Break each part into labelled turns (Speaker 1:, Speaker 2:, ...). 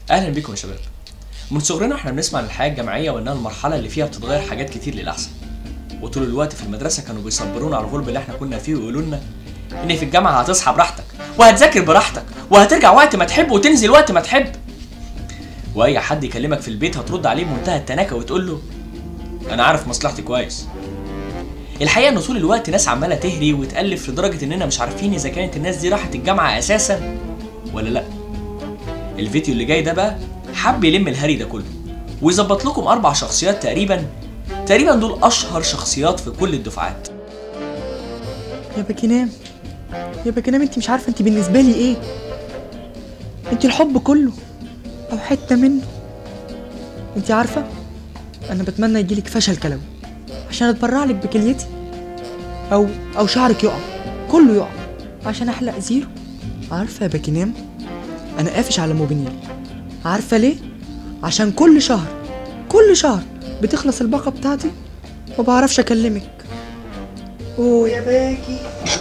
Speaker 1: اهلا بيكم يا شباب من صغرنا احنا بنسمع عن الحياه الجامعيه وانها المرحله اللي فيها بتتغير حاجات كتير للاحسن وطول الوقت في المدرسه كانوا بيصبرونا على الغلب اللي احنا كنا فيه ويقولوا لنا ان في الجامعه هتصحى براحتك وهتذاكر براحتك وهترجع وقت ما تحب وتنزل وقت ما تحب واي حد يكلمك في البيت هترد عليه بمنتهى التناكه وتقول له انا عارف مصلحتي كويس الحقيقه ان طول الوقت ناس عماله تهري وتالف لدرجه اننا مش عارفين اذا كانت الناس دي راحت الجامعه اساسا ولا لا الفيديو اللي جاي ده بقى حب يلم الهري ده كله ويظبط لكم اربع شخصيات تقريبا تقريبا دول اشهر شخصيات في كل الدفعات
Speaker 2: يا باكينام يا باكينام انت مش عارفه انت بالنسبه لي ايه انت الحب كله او حته منه انت عارفه انا بتمنى يجيلك فشل كلوي عشان اتبرع لك بكليتي او او شعرك يقع كله يقع عشان احلق زيرو عارفه يا باكينام انا قافش على موبينيل عارفه ليه عشان كل شهر كل شهر بتخلص الباقه بتاعتي ما بعرفش اكلمك اوه يا باكي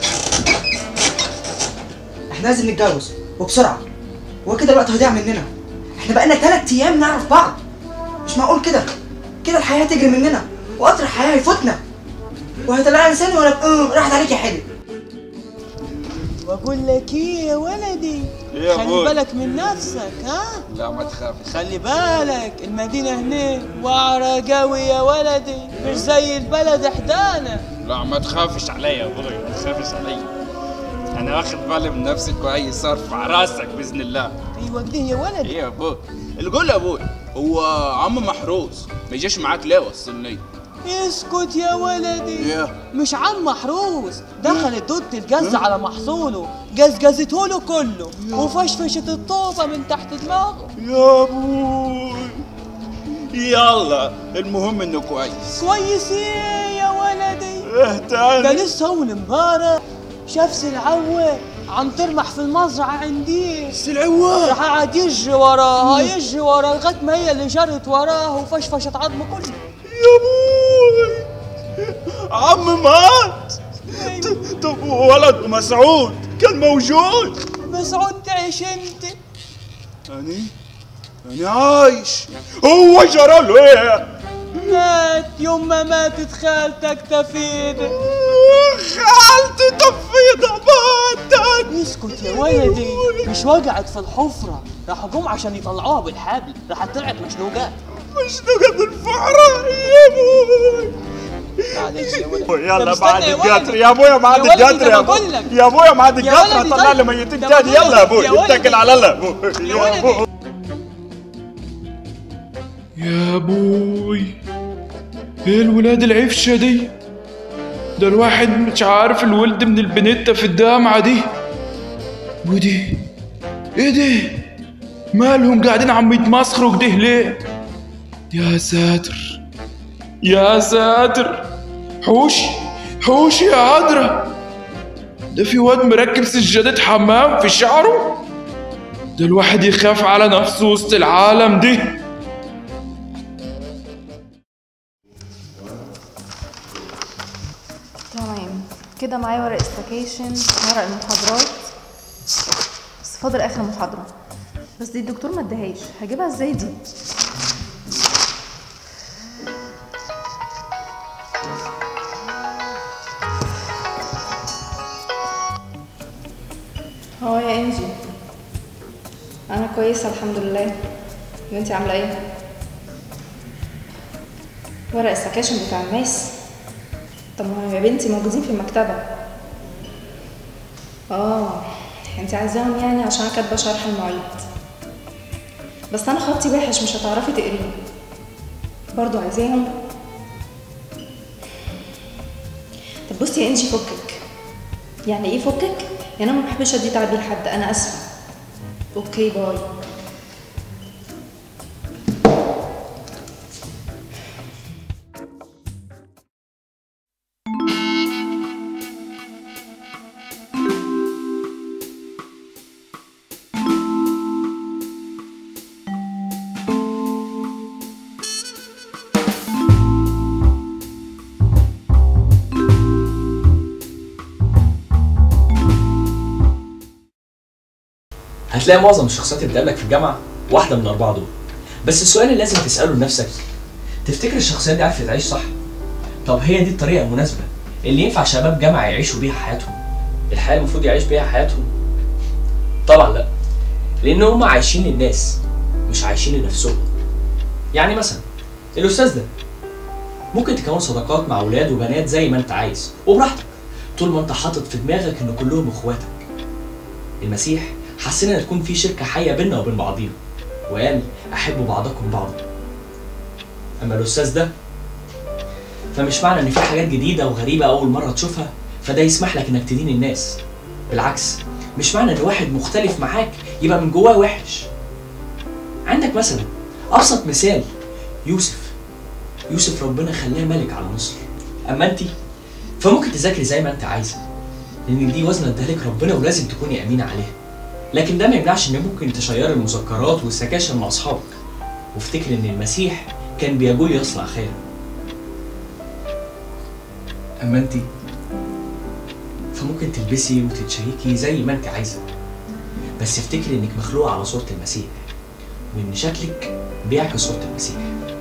Speaker 2: احنا لازم نتجوز وبسرعه هو كده الوقت هيضيع مننا احنا بقالنا ثلاث ايام نعرف بعض مش معقول كده كده الحياه تجري مننا وقطر الحياه هيفوتنا وهيطلع لساني وانا أم، راحت عليك يا حلو
Speaker 3: بقول لك ايه يا ولدي
Speaker 4: إيه يا
Speaker 3: خلي
Speaker 4: أبوي؟
Speaker 3: بالك من نفسك ها
Speaker 4: لا ما تخافش
Speaker 3: خلي بالك المدينة هنا وعرة قوي يا ولدي مش زي البلد احدانا
Speaker 4: لا ما تخافش عليا يا ابوي ما تخافش عليا انا واخد بالي من نفسي كويس ارفع راسك باذن الله
Speaker 3: ايوه كده يا ولدي
Speaker 4: ايه يا ابوي اللي قول يا ابوي هو عم محروس ما يجيش معاك ليه وصلني
Speaker 3: اسكت يا ولدي
Speaker 4: ايه
Speaker 3: مش عم محروس دخل الدود الجز على محصوله جزجزته له كله وفشفشت الطوبة من تحت دماغه
Speaker 4: يا ابوي يلا المهم انه كويس
Speaker 3: كويس ايه يا ولدي
Speaker 4: ايه
Speaker 3: ده
Speaker 4: تاني
Speaker 3: لسه اول امبارح شاف سلعوة عم ترمح في المزرعة عندي
Speaker 4: سلعوة
Speaker 3: راح قعد يجري وراها يجري وراها لغاية ما هي اللي جرت وراه وفشفشت عظمه كله
Speaker 4: يا ابوي عم مات ط- طب ولد مسعود كان موجود
Speaker 3: مسعود تعيش انت
Speaker 4: أنا أنا عايش هو جرى له إيه؟
Speaker 3: مات يوم ما ماتت خالتك تفيدة
Speaker 4: خالتي تفيضة ماتت
Speaker 3: اسكت يا ولدي مش وقعت في الحفرة راحوا جم عشان يطلعوها بالحبل راحت طلعت مشنوقات
Speaker 4: مش نقد الفحرة يا ابوي
Speaker 3: معلش يا ولدي طب
Speaker 4: يلا
Speaker 3: استنى
Speaker 4: بعد
Speaker 3: يا
Speaker 4: القطر
Speaker 3: ولدي.
Speaker 4: يا ابويا بعد
Speaker 3: يا ولدي
Speaker 4: القطر
Speaker 3: ده
Speaker 4: يا
Speaker 3: بقول
Speaker 4: ابوي
Speaker 3: لك.
Speaker 4: يا ابويا بعد
Speaker 3: يا
Speaker 4: القطر
Speaker 3: ولدي
Speaker 4: هطلع لي
Speaker 3: طيب.
Speaker 4: ميتين
Speaker 3: ده
Speaker 4: تاني
Speaker 3: بقول
Speaker 4: يلا يا
Speaker 3: لك.
Speaker 4: ابوي
Speaker 3: يا ولدي.
Speaker 4: اتكل على الله يا ابوي
Speaker 3: يا
Speaker 4: يا
Speaker 3: ولدي.
Speaker 4: ابوي
Speaker 5: يا ابوي ايه الولاد العفشة دي ده الواحد مش عارف الولد من البنتة في الجامعة دي ودي ايه ده مالهم قاعدين عم يتمسخروا كده ليه يا ساتر يا ساتر حوش حوش يا عذرة ده في واد مركب سجادة حمام في شعره ده الواحد يخاف على نفسه وسط العالم دي
Speaker 6: تمام كده معايا ورق استكيشن ورق المحاضرات بس فاضل اخر محاضرة بس دي الدكتور ما ادهاش هجيبها ازاي دي اه يا انجي انا كويسة الحمد لله وانتي عاملة ايه ورق السكاشن بتاع الماس طب ما هو يا بنتي موجودين في المكتبة اه انت عايزاهم يعني عشان كاتبة شرح المعيد بس انا خطي وحش مش هتعرفي تقريه برضو عايزاهم طب بصي يا انجي فكك يعني ايه فكك يعني انا ما بحبش ادي تعبير لحد انا اسفة اوكي باي
Speaker 1: هتلاقي معظم الشخصيات اللي بتقابلك في الجامعه واحده من الاربعه دول بس السؤال اللي لازم تساله لنفسك تفتكر الشخصيه دي عرفت تعيش صح طب هي دي الطريقه المناسبه اللي ينفع شباب جامعه يعيشوا بيها حياتهم الحياه المفروض يعيش بيها حياتهم طبعا لا لان هم عايشين للناس مش عايشين لنفسهم يعني مثلا الاستاذ ده ممكن تكون صداقات مع اولاد وبنات زي ما انت عايز وبراحتك طول ما انت حاطط في دماغك ان كلهم اخواتك المسيح حسنا ان تكون في شركه حيه بيننا وبين بعضينا وقال احبوا بعضكم بعضا اما الاستاذ ده فمش معنى ان في حاجات جديده وغريبه اول مره تشوفها فده يسمح لك انك تدين الناس بالعكس مش معنى ان واحد مختلف معاك يبقى من جواه وحش عندك مثلا ابسط مثال يوسف يوسف ربنا خلاه ملك على مصر اما انت فممكن تذاكري زي ما انت عايزه لان دي وزنه ادالك ربنا ولازم تكوني امينه عليها لكن ده ما يمنعش ان ممكن تشيري المذكرات والسكاشن مع اصحابك وافتكر ان المسيح كان بيقول يصنع خيرا اما انت فممكن تلبسي وتتشيكي زي ما انت عايزه بس افتكري انك مخلوقه على صوره المسيح وان شكلك بيعكس صوره المسيح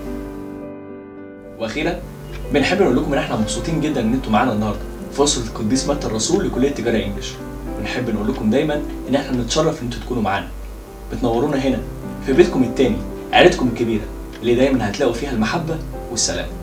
Speaker 1: واخيرا بنحب نقول لكم ان احنا مبسوطين جدا ان انتوا معانا النهارده في اسره القديس متى الرسول لكليه تجاره انجلش بنحب نقول لكم دايما ان احنا بنتشرف ان انتوا تكونوا معانا بتنورونا هنا في بيتكم التاني عيلتكم الكبيره اللي دايما هتلاقوا فيها المحبه والسلام